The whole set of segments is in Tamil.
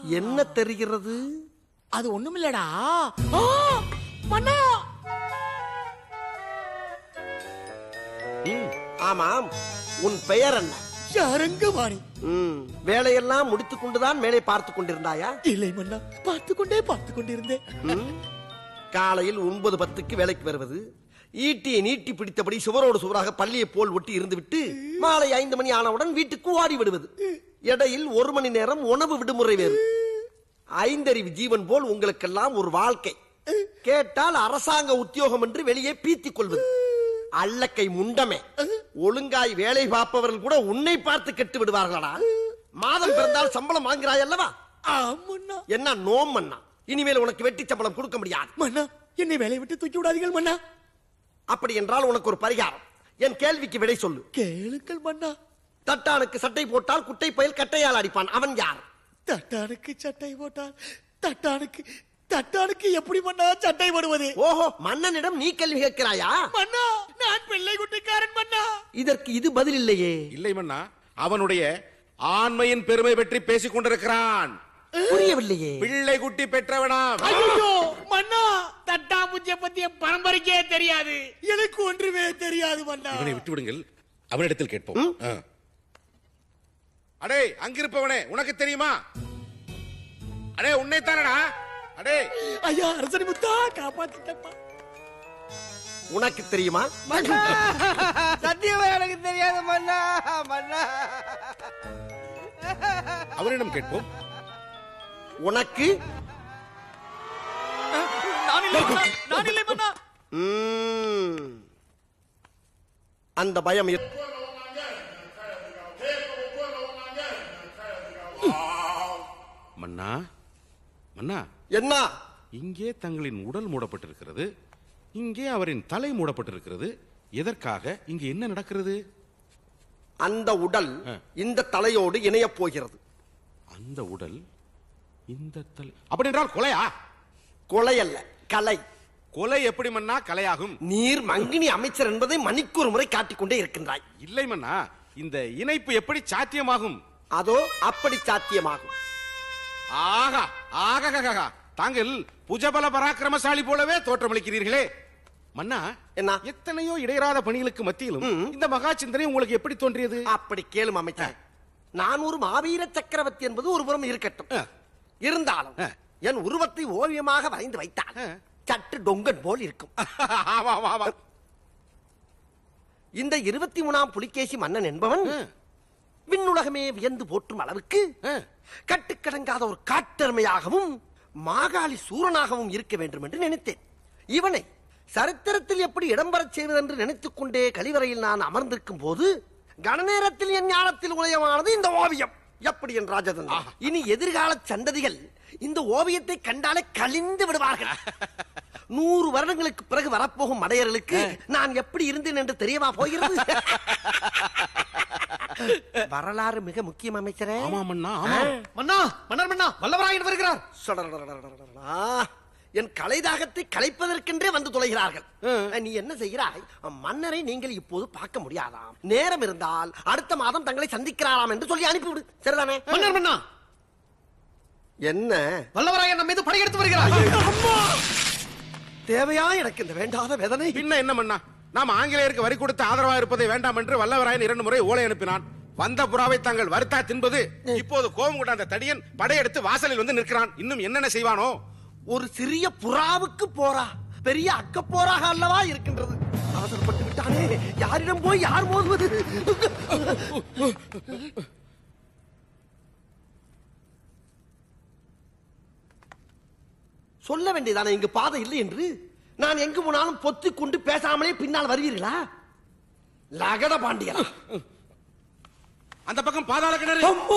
என்ன தெரிகிறது அது ஒண்ணுமில்லடா ஆ, மன்னா ஆமாம் உன் பெயர் என்ன யாரங்கவாணி ம், வேலையெல்லாம் முடித்துக் கொண்டுதான் மேலே பார்த்துக் கொண்டிருந்தாயா இல்லை மன்னா பார்த்து கொண்டே பார்த்து கொண்டிருந்தேன் ம்? காலையில் ஒன்பது பத்துக்கு வேலைக்கு வருவது ஈட்டியை நீட்டி பிடித்தபடி சுவரோடு சுவராக பள்ளியை போல் ஒட்டி இருந்துவிட்டு மாலை ஐந்து மணி ஆனவுடன் வீட்டுக்கு ஓடி விடுவது இடையில் ஒரு மணி நேரம் உணவு விடுமுறை வேறு ஐந்தறிவு ஜீவன் போல் உங்களுக்கெல்லாம் ஒரு வாழ்க்கை கேட்டால் அரசாங்க உத்தியோகம் என்று வெளியே பீத்திக் கொள்வது அல்லக்கை முண்டமே ஒழுங்காய் வேலை பார்ப்பவர்கள் கூட உன்னை பார்த்து கெட்டு விடுவார்களா மாதம் பிறந்தால் சம்பளம் வாங்குகிறாய் அல்லவா ஆமண்ணா என்ன நோம் மன்னா இனிமேல் உனக்கு வெட்டி சம்பளம் கொடுக்க முடியாது மன்னா என்னை வேலையை விட்டு தூக்கி விடாதீர்கள் மன்னா அப்படி என்றால் உனக்கு ஒரு பரிகாரம் என் கேள்விக்கு விடை சொல்லு கேளுங்கள் மன்னா தட்டானுக்கு சட்டை போட்டால் குட்டை பயல் கட்டையால் அடிப்பான் அவன் யார் தட்டானுக்கு சட்டை போட்டால் தட்டானுக்கு தட்டானுக்கு எப்படி மன்னா சட்டை போடுவது ஓஹோ மன்னனிடம் நீ கேள்வி கேட்கிறாயா மன்னா நான் பிள்ளை குட்டிக்காரன் மன்னா இதற்கு இது பதில் இல்லையே இல்லை மன்னா அவனுடைய ஆண்மையின் பெருமை பற்றி பேசிக் கொண்டிருக்கிறான் புரியவில்லையே பிள்ளை குட்டி பெற்றவனாம் ஐயோ மன்னா தட்டாம்பூச்சிய பத்தி என் பரம்பரைக்கே தெரியாது எனக்கு ஒன்றுமே தெரியாது மன்னா இவனை விட்டு விடுங்கள் அவனிடத்தில் கேட்போம் ஆ. அடே அங்கிருப்பவனே உனக்கு தெரியுமா அடே உன்னைத்தானடா அடே ஐயா அரசனி முத்தா காப்பாத்திட்டப்பா உனக்கு தெரியுமா சத்தியமா எனக்கு தெரியாது மன்னா மன்னா அவனிடம் கேட்போம் உனக்கு நான் இல்லை மன்னா, நான் இல்லை மன்னா ம், அந்த பயம் இரு- மன்னா மன்னா என்ன இங்கே தங்களின் உடல் மூடப்பட்டிருக்கிறது இங்கே அவரின் தலை மூடப்பட்டிருக்கிறது எதற்காக இங்கே என்ன நடக்கிறது அந்த உடல் ஆ. இந்த தலையோடு இணையப் போகிறது அந்த உடல் இந்த தலை அப்படி என்றால் கொலையா கொலை அல்ல கலை கொலை எப்படி மன்னா கலையாகும் நீர் மங்கினி அமைச்சர் என்பதை மணிக்கு ஒரு முறை காட்டிக்கொண்டே இருக்கின்றாய் இல்லை மன்னா இந்த இணைப்பு எப்படி சாத்தியமாகும் அதோ அப்படி சாத்தியமாகும் ஆகா ஆகா தாங்கள் புஜபல பராக்கிரமசாலி போலவே தோற்றமளிக்கிறீர்களே மன்னா என்ன? எத்தனையோ இடையறாத பணிகளுக்கு மத்தியிலும் ம். இந்த மகா சிந்தனை உங்களுக்கு எப்படி தோன்றியது அப்படி கேளும் அமைச்சர் நான் ஒரு மாவீர சக்கரவர்த்தி என்பது ஒரு புறம் இருக்கட்டும் ஆ. இருந்தாலும் ஆ. என் உருவத்தை ஓவியமாக வரைந்து வைத்தால் ஆ. சற்று டொங்கன் போல் இருக்கும் ஆமா ஆமா ஆமா இந்த இருபத்தி மூணாம் புலிகேசி மன்னன் என்பவன் ஆ. விண்ணுலகமே வியந்து போற்றும் அளவுக்கு ஆ. கட்டுக்கடங்காத ஒரு காட்டெருமையாகவும் மாகாளி சூரனாகவும் இருக்க வேண்டும் என்று நினைத்தேன் இவனை சரித்திரத்தில் எப்படி இடம்பெறச் செய்வதென்று நினைத்துக் கொண்டே கழிவறையில் நான் அமர்ந்திருக்கும் போது கணநேரத்தில் என் ஞானத்தில் உலயமானது இந்த ஓவியம் எப்படி என் ராஜதந்திரம் இனி எதிர்கால சந்ததிகள் இந்த ஓவியத்தை கண்டாலே கலிந்து விடுவார்கள் நூறு வருடங்களுக்கு பிறகு வரப்போகும் மடையர்களுக்கு நான் எப்படி இருந்தேன் என்று தெரியவா போகிறது வரலாறு மிக முக்கியம் அமைச்சரே ஆமா மன்னா ஆமா மன்னா மன்னர் மன்னா வல்லவராயன் வருகிறார் சடடடடடடடடா. என் கலைதாகத்தை கலைப்பதற்கென்றே வந்து தொலைகிறார்கள் நீ என்ன செய்கிறாய் மன்னரை நீங்கள் இப்போது பார்க்க முடியாதாம் நேரம் இருந்தால் அடுத்த மாதம் தங்களை சந்திக்கிறாராம் என்று சொல்லி அனுப்பிவிடு சரிதானே மன்னர் மன்னா என்ன வல்லவராயன் நம்ம மீது படையெடுத்து வருகிறார் தேவையா எனக்கு இந்த வேண்டாத வேதனை பின்ன என்ன மன்னா நாம் ஆங்கிலேயருக்கு வரி கொடுத்து ஆதரவா இருப்பதை வேண்டாம் என்று வல்லவராயன் இரண்டு முறை ஓலை அனுப்பினான் வந்த புறாவை தாங்கள் வறுத்தா தின்பது இப்போது கோபம் கொண்ட அந்த தடியன் படையெடுத்து வாசலில் வந்து நிற்கிறான் இன்னும் என்னென்ன செய்வானோ ஒரு சிறிய புறாவுக்கு போரா பெரிய அக்க போராக அல்லவா இருக்கின்றது அவசரப்பட்டு விட்டானே யாரிடம் போய் யார் மோதுவது சொல்ல வேண்டியதானே இங்கு பாதை இல்லை என்று நான் எங்கு போனாலும் பொத்திக் கொண்டு பேசாமலே பின்னால் வருவீர்களா லகட பாண்டியா அந்த பக்கம் பாதாள கிணறு அம்மா!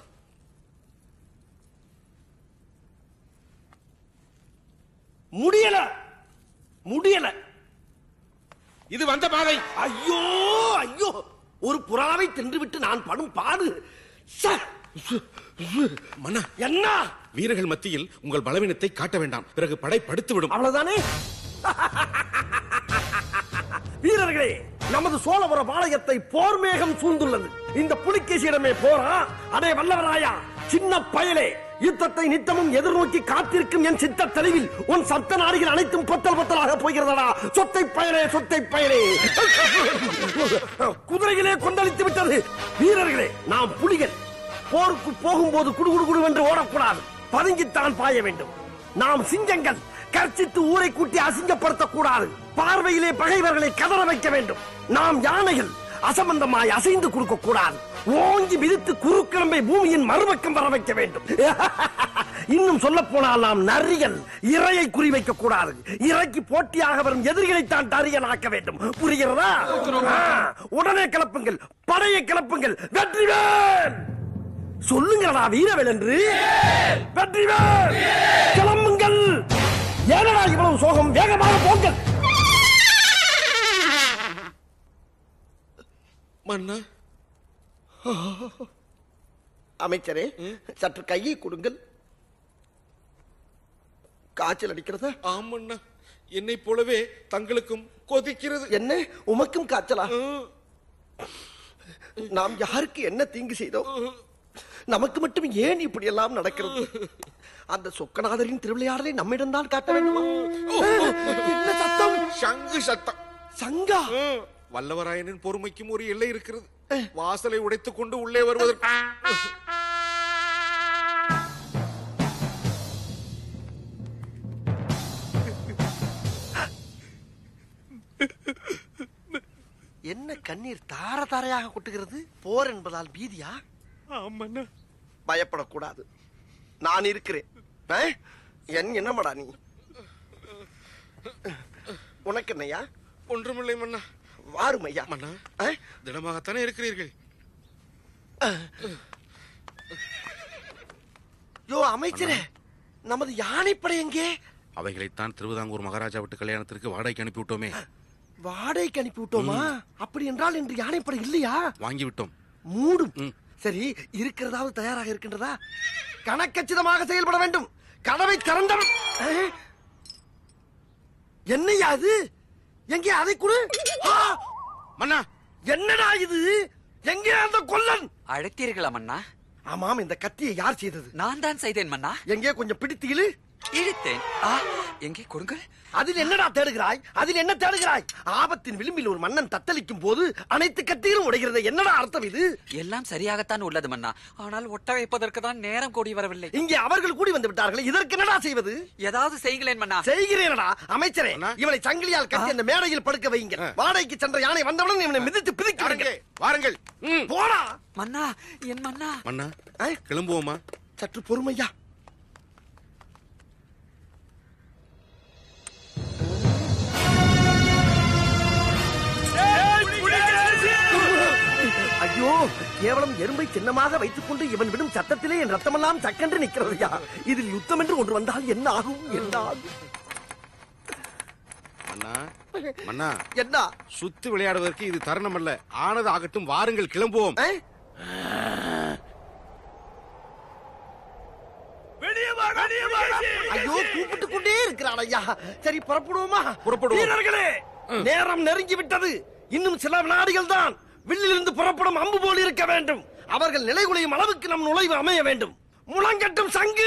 முடியல முடியல இது வந்த பாதை ஐயோ ஐயோ ஒரு புறாவை தின்றுவிட்டு நான் படும் பாடு ச! மன்னா என்ன வீரர்கள் மத்தியில் உங்கள் பலவீனத்தை காட்ட வேண்டாம் பிறகு படை படுத்து விடும் அவ்வளவுதானே வீரர்களே நமது சோழபுர பாளையத்தை போர் மேகம் சூழ்ந்துள்ளது இந்த புலிகேசியிடமே போரா அடே வல்லவராயா சின்ன பயலே யுத்தத்தை நித்தமும் எதிர்நோக்கி காத்திருக்கும் என் சித்த தெளிவில் உன் சப்த நாடுகள் அனைத்தும் பொத்தல் பொத்தலாக போகிறதடா சொத்தை பயனே சொத்தை பயனே குதிரைகளே கொந்தளித்து விட்டது வீரர்களே நாம் புலிகள் போருக்கு போகும்போது குடுகுடு குடுவென்று ஓடக்கூடாது பதுங்கித்தான் பாய வேண்டும் நாம் சிங்கங்கள் கர்ச்சித்து ஊரை கூட்டி அசிங்கப்படுத்தக் கூடாது பார்வையிலே பகைவர்களை கதற வைக்க வேண்டும் நாம் யானைகள் அசம்பந்தமாய் அசைந்து கொடுக்க கூடாது ஓங்கி மிதித்து குறுக்கிழம்பை பூமியின் மறுபக்கம் வர வைக்க வேண்டும் இன்னும் சொல்ல போனால் நாம் நரிகள் இரையை குறிவைக்க கூடாது இறைக்கு போட்டியாக வரும் எதிரிகளை தான் தரியலாக்க வேண்டும் புரிகிறதா ஆ, உடனே கிளப்புங்கள் படையை கிளப்புங்கள் வெற்றிவேல் சொல்லுங்களடா வீரவேல் என்று வெற்றிவேல் கிளம்புங்கள் ஏனடா இவ்வளவு சோகம் வேகமாக போங்கள் மன்னா அமைச்சரே சற்று கையை கொடுங்கள் காய்ச்சல் அடிக்கிறதா ஆமண்ணா என்னை போலவே தங்களுக்கும் கொதிக்கிறது என்ன உமக்கும் காய்ச்சலா ம், நாம் யாருக்கு என்ன தீங்கு செய்தோம் நமக்கு மட்டும் ஏன் இப்படி எல்லாம் நடக்கிறது அந்த சொக்கநாதரின் திருவிளையாடலை நம்மிடம்தான் காட்ட வேண்டுமா என்ன சத்தம் சங்கு சத்தம் சங்கா ம், வல்லவராயனின் பொறுமைக்கும் ஒரு எல்லை இருக்கிறது வாசலை உடைத்துக் கொண்டு உள்ளே வருவதற்கு என்ன கண்ணீர் தார தாரையாக கொட்டுகிறது போர் என்பதால் பீதியா ஆமண்ணா பயப்படக்கூடாது நான் இருக்கிறேன் ஆ? என் என்னமடா நீ உனக்கு என்னையா ஒன்றுமில்லை மன்னா வாரும் ஐயா மன்னா ஆ? திடமாகத்தானே இருக்கிறீர்கள் யோ அமைச்சரே நமது யானைப்படை எங்கே அவைகளைத்தான் திருவிதாங்கூர் மகாராஜா விட்டு கல்யாணத்திற்கு வாடகைக்கு அனுப்பிவிட்டோமே வாடகைக்கு அனுப்பி விட்டோமா அப்படி என்றால் இன்று யானைப்படை இல்லையா வாங்கி விட்டோம் மூடும் ம். சரி இருக்கிறதாவது தயாராக இருக்கின்றதா கணக்கச்சிதமாக செயல்பட வேண்டும் கதவை திறந்தவன் ஆ? என்னையா அது எங்கே அதை கொடு ஆ! மன்னா என்னடா இது எங்கே அந்த கொல்லன் அழைத்தீர்களா மன்னா ஆமாம் இந்த கத்தியை யார் செய்தது நான் தான் செய்தேன் மன்னா எங்கே கொஞ்சம் பிடித்து இழு இழுத்தேன் ஆ எங்கே கொடுங்கள் அதில் என்னடா தேடுகிறாய் அதில் என்ன தேடுகிறாய் ஆபத்தின் விளிம்பில் ஒரு மன்னன் தத்தளிக்கும் போது அனைத்து கத்திகளும் உடைகிறது என்னடா அர்த்தம் இது எல்லாம் சரியாகத்தான் உள்ளது மன்னா ஆனால் ஒட்ட வைப்பதற்கு தான் நேரம் கூடி வரவில்லை இங்கே அவர்கள் கூடி வந்து விட்டார்கள் இதற்கு என்னடா செய்வது ஏதாவது செய்யுங்களேன் மன்னா செய்கிறேனடா அமைச்சரே அண்ணா. இவனை சங்கிலியால் கட்டி அந்த மேடையில் படுக்க வைங்க வாடகைக்கு சென்ற யானை வந்தவுடன் இவனை மிதித்து பிதிக்க வாருங்கள் வாருங்கள் ம். போடா மன்னா என் மன்னா மன்னா ஆ? கிளம்புவோமா சற்று பொறுமையா ஐயோ கேவலம் எறும்பை சின்னமாக வைத்துக் கொண்டு இவன் விடும் சத்தத்திலே என் ரத்தமெல்லாம் சக்கென்று நிற்கிறதையா இதில் யுத்தம் என்று ஒன்று வந்தால் என்ன ஆகும் என்ன ஆகும் மன்னா மன்னா என்ன சுத்தி விளையாடுவதற்கு இது தருணம் அல்ல ஆனது ஆகட்டும் வாருங்கள் கிளம்புவோம் ஆ? ஐயோ கூப்பிட்டு கொண்டே இருக்கிறான் ஐயா சரி புறப்படுவோமா புறப்படுவோம். வீரர்களே நேரம் நெருங்கி விட்டது இன்னும் சில வினாடிகள் தான் வில்லிலிருந்து புறப்படும் அம்பு போல் இருக்க வேண்டும் அவர்கள் நிலைகுலையும் அளவுக்கு நம் நுழைவு அமைய வேண்டும் முழங்கட்டும் சங்கு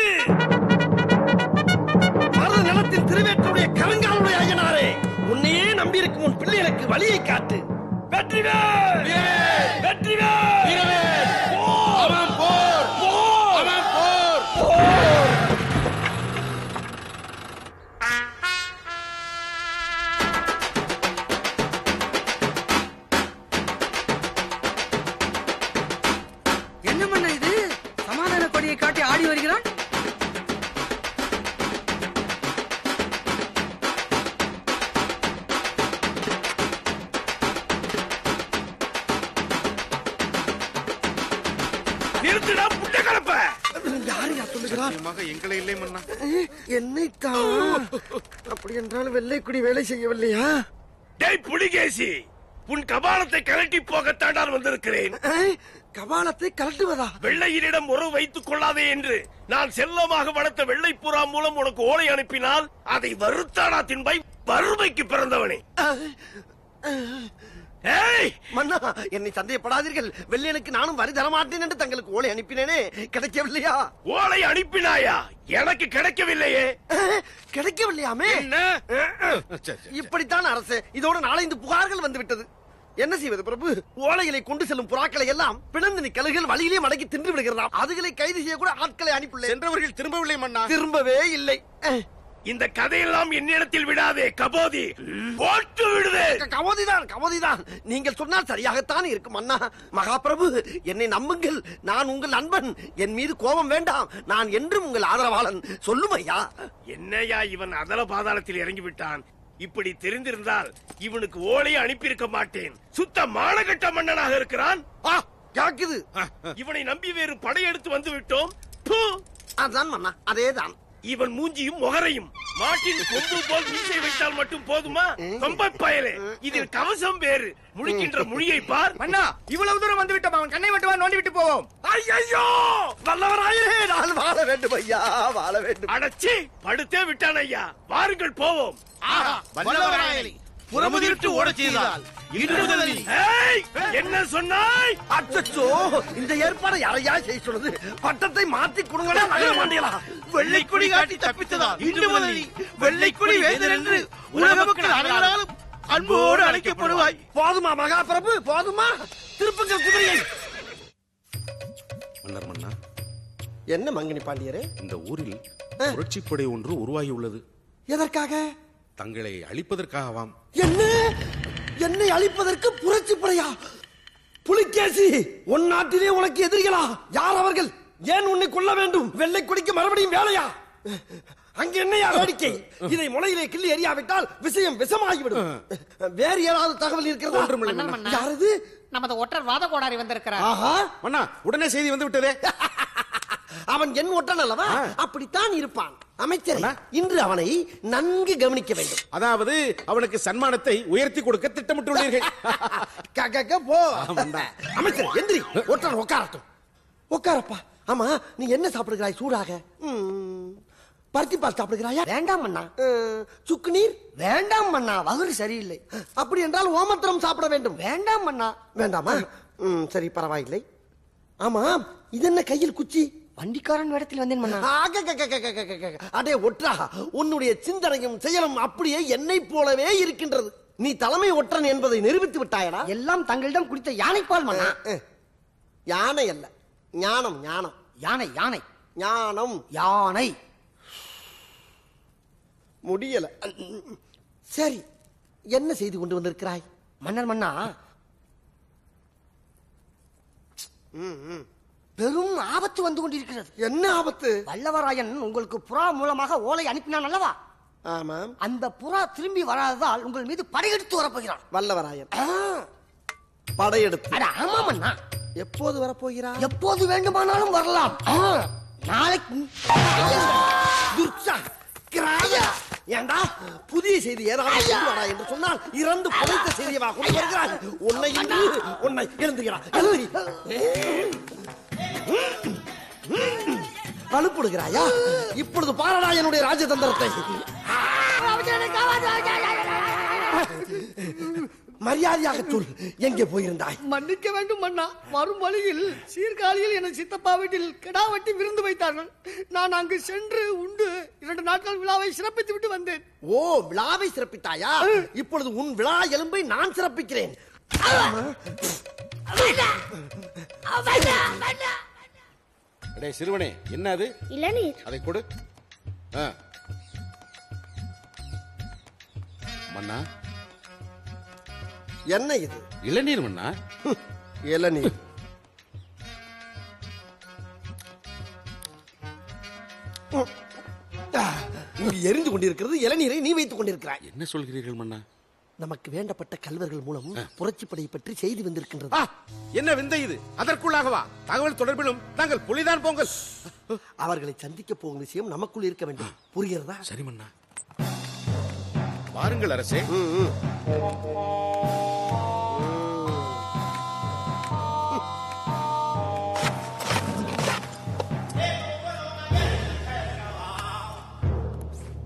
மருத நிலத்தின் திருவேற்றுடைய கருங்காலுடைய ஐயனாரே உன்னையே நம்பியிருக்கும் உன் பிள்ளைகளுக்கு வழியை காட்டு வெற்றிவேல் வெற்றிவேல் போர் போர் போர் என்ன பண்ண இது சமாதான கொடியை காட்டி ஆடி வருகிறான் நிறுத்திடா புட்ட கலப்ப யாரு யா சொல்லுகிறார் நிச்சயமாக எங்களை இல்லை மன்னா என்னைத்தான் அப்படி என்றால் வெள்ளைக்குடி வேலை செய்யவில்லையா டேய் புலிகேசி உன் கபாலத்தை கலட்டி போகத்தாண்டார் வந்திருக்கிறேன் ஏய், கபாலத்தை கலட்டுவதா வெள்ளையரிடம் உறவு வைத்துக் கொள்ளாதே என்று நான் செல்லமாக வளர்த்த வெள்ளை புறா மூலம் உனக்கு ஓலை அனுப்பினால் அதை வருத்தாடா தின்பாய் வறுமைக்கு பிறந்தவனே ஏய் மன்னா என்னை சந்தேகப்படாதீர்கள் வெள்ளையனுக்கு நானும் வரி தரமாட்டேன் என்று தங்களுக்கு ஓலை அனுப்பினேனே கிடைக்கவில்லையா ஓலை அனுப்பினாயா எனக்கு கிடைக்கவில்லையே அஹ், கிடைக்கவில்லையாமே என்ன சரி, சரி. இப்படித்தான் அரசு இதோட நாலந்து புகார்கள் வந்து விட்டது என்ன செய்வது பிரபு ஓலைகளை கொண்டு செல்லும் புறாக்களை எல்லாம் பிணந்து கழுகுகள் வழியிலே மடக்கி தின்று விடுகிறதாம் அதுகளை கைது செய்ய கூட ஆட்களை அனுப்பியுள்ளேன் சென்றவர்கள் திரும்பவில்லை மன்னா திரும்பவே இல்லை அஹ், இந்த கதையெல்லாம் என்னிடத்தில் விடாதே கபோதி போட்டு விடுவே க- கமோதிதான் கமோதிதான் நீங்கள் சொன்னால் சரியாகத்தான் இருக்கும் அண்ணா மகாபிரபு என்னை நம்புங்கள் நான் உங்கள் நண்பன் என் மீது கோபம் வேண்டாம் நான் என்றும் உங்கள் ஆதரவாளன் சொல்லும் ஐயா என்னையா இவன் அதல பாதாளத்தில் இறங்கி விட்டான் இப்படி தெரிந்திருந்தால் இவனுக்கு ஓலையை அனுப்பியிருக்க மாட்டேன் சுத்த மானகட்ட மன்னனாக இருக்கிறான் ஆ கேக்குது இவனை நம்பி வேறு படையெடுத்து வந்து விட்டோம் ப்பு! அதான் மன்னா அதேதான் இவன் மூஞ்சியும் முகரையும் மாட்டின் கொம்பு போல் மீசை வைத்தால் மட்டும் போதுமா கொம்பை பயலே இதில் கவசம் வேறு முழிக்கின்ற மொழியை பார் மன்னா இவ்வளவு தூரம் வந்து விட்டோம் அவன் கண்ணை மட்டும் நோண்டி விட்டு போவோம் ஐயோ வல்லவராயே நான் வாழ வேண்டும் ஐயா வாழ வேண்டும் அடச்சி படுத்தே விட்டான் ஐயா வாருங்கள் போவோம் வல்லவராயனை புறமுதிர்த்து ஓடச் செய்தால் இன்று முதல் நீ ஏய், என்ன சொன்னாய் அச்சச்சோ இந்த ஏற்பாடு யாரையா செய்ய சொல்லுது பட்டத்தை மாத்தி கொடுங்களா நகர மாட்டீங்களா வெள்ளைக்குடி காட்டி தப்பித்ததால் இன்று முதல் நீ வெள்ளைக்குடி வேந்தர் என்று உலக மக்கள் அனைவராலும் அன்போடு அழைக்கப்படுவாய் போதுமா மகாபிரபு போதுமா திருப்புங்கள் குதிரையை மன்னர் மன்னா என்ன மங்கினி பாண்டியரே இந்த ஊரில் புரட்சிப்படை ஒன்று உருவாகி உள்ளது எதற்காக தங்களை அழிப்பதற்காகவாம் என்ன என்னை அழிப்பதற்கு புரட்சி படையா புலிகேசி உன் நாட்டிலே உனக்கு எதிரிகளா யார் அவர்கள் ஏன் உன்னை கொல்ல வேண்டும் வெள்ளை கொடிக்கு மறுபடியும் வேலையா அங்க என்னையா வேடிக்கை இதை முளையிலே கிள்ளி எறியாவிட்டால் விஷயம் விஷமாகிவிடும் வேறு ஏதாவது தகவல் இருக்கிறதா மன்னா, மன்னா. யாரது நமது ஒற்றர் வாத கோடாரி வந்திருக்கிறார் ஆஹா மன்னா உடனே செய்தி வந்து விட்டதே அவன் என் ஒற்றன் அல்லவா அப்படித்தான் இருப்பான் அமைச்சர் இன்று அவனை நன்கு கவனிக்க வேண்டும் அதாவது அவனுக்கு சன்மானத்தை உயர்த்தி கொடுக்க திட்டமிட்டுள்ளீர்கள் க- க- க- போ அமைச்சர் எந்திரி ஒற்றன் உட்காரட்டும் உட்காரப்பா ஆமா நீ என்ன சாப்பிடுகிறாய் சூடாக ம், பருத்தி பால் சாப்பிடுகிறாயா வேண்டாம் அண்ணா சுக்கு நீர் வேண்டாம் அண்ணா வகுறு சரியில்லை அப்படி என்றால் ஓமத்திரம் சாப்பிட வேண்டும் வேண்டாம் அண்ணா வேண்டாமா ம், சரி பரவாயில்லை ஆமா இது என்ன கையில் குச்சி வண்டிக்காரன் இடத்தில் வந்தேன் மன்னா ஆக, க, க, க, க, க, க, க. அடே ஒற்றா உன்னுடைய சிந்தனையும் செயலும் அப்படியே என்னை போலவே இருக்கின்றது நீ தலைமை ஒற்றன் என்பதை நிரூபித்து விட்டாயடா எல்லாம் தங்களிடம் குடித்த யானைப்பால் மன்னா அஹ், யானை அல்ல ஞானம் ஞானம் யானை யானை ஞானம் யானை முடியல சரி என்ன செய்து கொண்டு வந்திருக்கிறாய் மன்னர் மன்னா பெரும் ஆபத்து வந்து கொண்டிருக்கிறது என்ன ஆபத்து வல்லவராயன் உங்களுக்கு புறா மூலமாக ஓலை அனுப்பினான் அல்லவா ஆமாம் அந்த புறா திரும்பி வராததால் உங்கள் மீது படையெடுத்து வரப்போகிறான் வல்லவராயன் ஆ, படையெடுத்து அட ஆமா மன்னா எப்போது வரப்போகிறான் எப்போது வேண்டுமானாலும் வரலாம் ஆ, நாளைக்கு துர்ச்சா கிராயா ஏண்டா புதிய செய்தி ஏதாவது கொண்டு வாடா என்று சொன்னால் இறந்து புதைத்த செய்தியவா கொண்டு வருகிறாய் உன்னை இன்று உன்னை எழுந்துகிறான் எழுதி அனுப்பிடுகிறாயா இப்பொழுது பாரடா என்னுடைய ராஜதந்திரத்தை மரியாதையாக சொல் எங்கே போயிருந்தாய் மன்னிக்க வேண்டும் மன்னா வரும் வழியில் சீர்காழியில் எனது சித்தப்பா வீட்டில் கிடா வெட்டி விருந்து வைத்தார்கள் நான் அங்கு சென்று உண்டு இரண்டு நாட்கள் விழாவை சிறப்பித்து விட்டு வந்தேன் ஓ விழாவை சிறப்பித்தாயா இப்பொழுது உன் விழா எலும்பை நான் சிறப்பிக்கிறேன் அடே சிறுவனே என்ன அது இளநீர் அதை கொடு ஆ. மன்னா என்ன இது இளநீர் மன்னா இளநீர் இங்கு எரிந்து கொண்டிருக்கிறது இளநீரை நீ வைத்துக் கொண்டிருக்கிறாய் என்ன சொல்கிறீர்கள் மன்னா நமக்கு வேண்டப்பட்ட கல்வர்கள் மூலம் புரட்சிப்படை பற்றி செய்தி வந்திருக்கின்றது ஆ, என்ன விந்தை இது அதற்குள்ளாகவா தகவல் தொடர்பிலும் நாங்கள் புலிதான் போங்கள் அவர்களை சந்திக்க போகும் விஷயம் நமக்குள் இருக்க வேண்டும் புரிகிறதா சரி மன்னா வாருங்கள் அரசே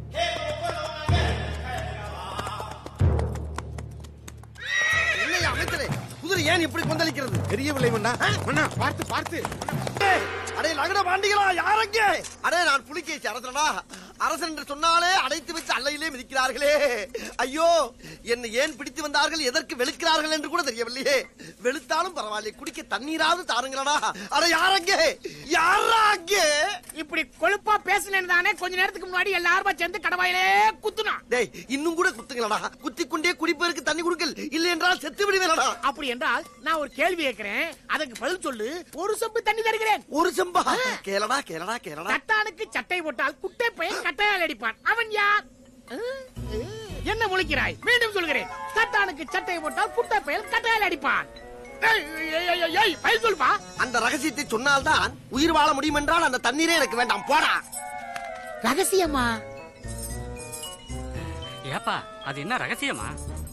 என்னையா அமைச்சர் ஏன் இப்படி கொந்தளிக்கிறது தெரியவில்லை மன்னா மன்னா பார்த்து பார்த்து அடே லகட பாண்டிகளா யாரங்க அடே நான் புலிகேசி அரசனடா அரசன் என்று சொன்னாலே அடைத்து வச்சு அல்லையிலே மிதிக்கிறார்களே ஐயோ என்னை ஏன் பிடித்து வந்தார்கள் எதற்கு வெளுக்கிறார்கள் என்று கூட தெரியவில்லையே வெளுத்தாலும் பரவாயில்லை குடிக்க தண்ணீராவது தாருங்களடா அட யாரங்க யாராங்க இப்படி கொழுப்பா பேசலன்னு தானே கொஞ்ச நேரத்துக்கு முன்னாடி எல்லாருமா சேர்ந்து கடவாயிலே குத்துனா டேய் இன்னும் கூட குத்துங்களடா குத்தி கொண்டே குடிப்பதற்கு தண்ணி கொடுக்கல் இல்லை என்றால் செத்து விடுவேனடா அப்படி என்றால் நான் ஒரு கேள்வி கேட்கிறேன் அதுக்கு பதில் சொல்லு ஒரு சொம்பு தண்ணி தருகிறேன் ஒரு செம்பா கேளடா கேளடா கேளடா தட்டானுக்கு சட்டை போட்டால் குட்டை பையன் கட்டையால் அடிப்பான் அவன் யார் அஹ், என்ன முழிக்கிறாய் மீண்டும் சொல்கிறேன் தட்டானுக்கு சட்டை போட்டால் குட்டை பையன் கட்டையால் அடிப்பான் ஏய், ஏய், ஏய், ஏய், ஏய், பதில் சொல்பா அந்த ரகசியத்தை சொன்னால்தான் உயிர் வாழ முடியும் என்றால் அந்த தண்ணீரே எனக்கு வேண்டாம் போடா ரகசியமா ஏப்பா அது என்ன ரகசியமா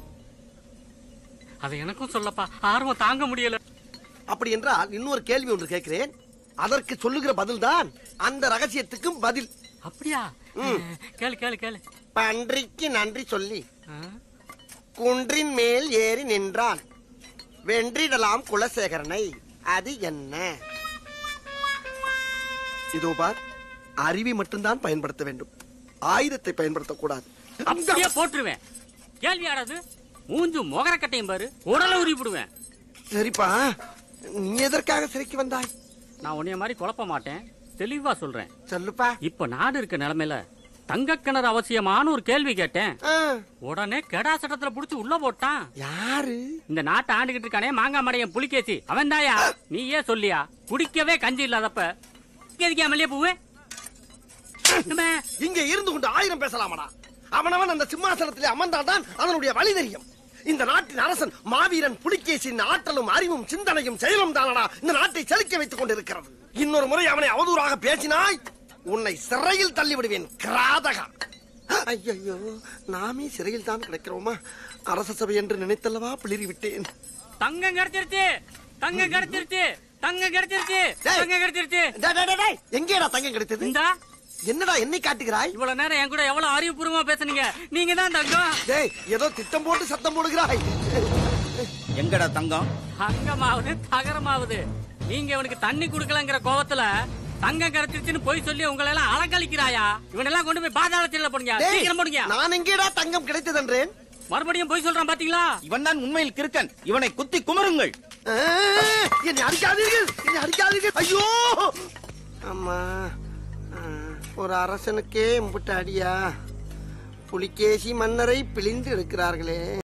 அது எனக்கும் சொல்லப்பா ஆர்வம் தாங்க முடியல அப்படி என்றால் இன்னொரு கேள்வி ஒன்று கேட்கிறேன் அதற்கு சொல்லுகிற பதில்தான் அந்த ரகசியத்துக்கும் பதில் அப்படியா கேளு கேளு கேளு பன்றிக்கு நன்றி சொல்லி ஆ? குன்றின் மேல் ஏறி நின்றான் வென்றிடலாம் குலசேகரனை அது என்ன இதோ பார் அறிவை மட்டும்தான் பயன்படுத்த வேண்டும் ஆயுதத்தை பயன்படுத்தக்கூடாது அப்படியே போட்டுருவேன் கேள்வி யாராவது மூஞ்சு மொகரக்கட்டையும் பாரு உடல உரி விடுவேன் சரிப்பா நீ எதற்காக சிறைக்கு வந்தாய் நான் உன்னைய மாதிரி குழப்ப மாட்டேன் தெளிவா சொல்றேன் சொல்லுப்பா இப்ப நாடு இருக்க நிலைமையில தங்க கிணறு அவசியமான ஒரு கேள்வி கேட்டேன் ஆ, உடனே கெடா சட்டத்துல புடிச்சு உள்ள போட்டான் யாரு இந்த நாட்டை ஆண்டுகிட்டு இருக்கானே மாங்காய் மடையன் புலிகேசி அவன் தாயா நீ ஏன் சொல்லியா குடிக்கவே கஞ்சி இல்லாதப்ப எதுக்கே மல்லிய பூவே இங்க இருந்து கொண்டு ஆயிரம் பேசலாமடா அவனவன் அந்த சிம்மாசனத்திலே அமர்ந்தால்தான் அதனுடைய வழி தெரியும் இந்த நாட்டின் அரசன் மாவீரன் புலிகேசின் ஆற்றலும் அறிவும் சிந்தனையும் செயலும் தானடா இந்த நாட்டை செலுக்க வைத்துக் கொண்டிருக்கிறது இன்னொரு முறை அவனை அவதூறாக பேசினாய் உன்னை சிறையில் தள்ளி விடுவேன் கிராதகா ஐயோ நாமே சிறையில் தான் கிடக்கிறோமா அரச சபை என்று நினைத்தல்லவா பிளிரி விட்டேன் தங்கம் கிடைச்சிருச்சு தங்கம் கிடைச்சிருச்சு தங்கம் கிடைச்சிருச்சு டேய். தங்கம் கிடைச்சிருச்சு டேய், டேய், டேய், டேய், எங்கேடா தங்கம் கிடைத்தது இந்தா என்னடா என்னை காட்டுகிறாய் இவ்வளவு நேரம் என் கூட எவ்வளவு அறிவுபூர்வமா பேசுனீங்க நீங்க தான் தங்கம் டேய் ஏதோ திட்டம் போட்டு சத்தம் போடுகிறாய் எங்கடா தங்கம் தங்கமாவது தகரமாவது நீங்க இவனுக்கு தண்ணி குடுக்கலங்கிற கோவத்துல தங்கம் கிடைச்சிருச்சுன்னு போய் சொல்லி உங்களை எல்லாம் அலக்கழிக்கிறாயா இவனெல்லாம் கொண்டு போய் பாதாளத்தில் போடுங்க டேய், சீக்கிரம் போடுங்க நான் எங்கேடா தங்கம் கிடைத்ததென்றேன் மறுபடியும் போய் சொல்றான் பாத்தீங்களா இவன் தான் உண்மையில் கிறுக்கன் இவனை குத்தி குமருங்கள் ஆ, என்னை அடிக்காதீர்கள் என்னை அடிக்காதீர்கள் ஐயோ அம்மா ஆ, ஒரு அரசனுக்கே இம்புட்டு அடியா புலிகேசி மன்னரை பிழிந்து எடுக்கிறார்களே